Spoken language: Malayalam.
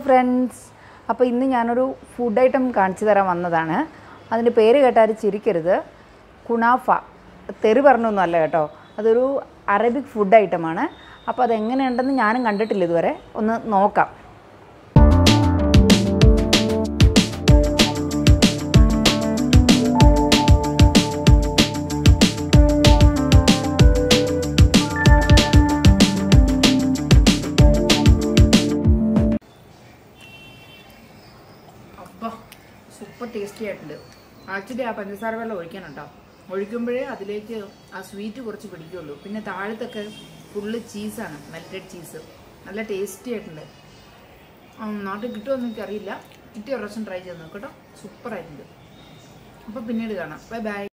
ഫ്രണ്ട്സ് അപ്പോൾ ഇന്ന് ഞാനൊരു ഫുഡ് ഐറ്റം കാണിച്ചു തരാൻ വന്നതാണ് അതിൻ്റെ പേര് കേട്ടാൽ ചിരിക്കരുത് കുണാഫ തെറി പറഞ്ഞൊന്നും അല്ല കേട്ടോ അതൊരു അറബിക് ഫുഡ് ഐറ്റമാണ് അപ്പോൾ അതെങ്ങനെയുണ്ടെന്ന് ഞാനും കണ്ടിട്ടില്ല ഇതുവരെ ഒന്ന് നോക്കാം അപ്പോൾ സൂപ്പർ ടേസ്റ്റി ആയിട്ടുണ്ട് ആക്ച്വലി ആ പഞ്ചസാര വെള്ളം ഒഴിക്കണം കേട്ടോ ഒഴിക്കുമ്പോഴേ അതിലേക്ക് ആ സ്വീറ്റ് കുറച്ച് പിടിക്കുള്ളൂ പിന്നെ താഴത്തൊക്കെ ഫുള്ള് ചീസാണ് മെൽറ്റഡ് ചീസ് നല്ല ടേസ്റ്റി ആയിട്ടുണ്ട് ഉം, നാട്ടിൽ കിട്ടുമെന്ന് എനിക്കറിയില്ല കിട്ടിയ ഒരു പ്രാവശ്യം ട്രൈ ചെയ്ത് നോക്കട്ടോ സൂപ്പർ ആയിട്ടുണ്ട് അപ്പോൾ പിന്നീട് കാണാം ബൈ ബൈ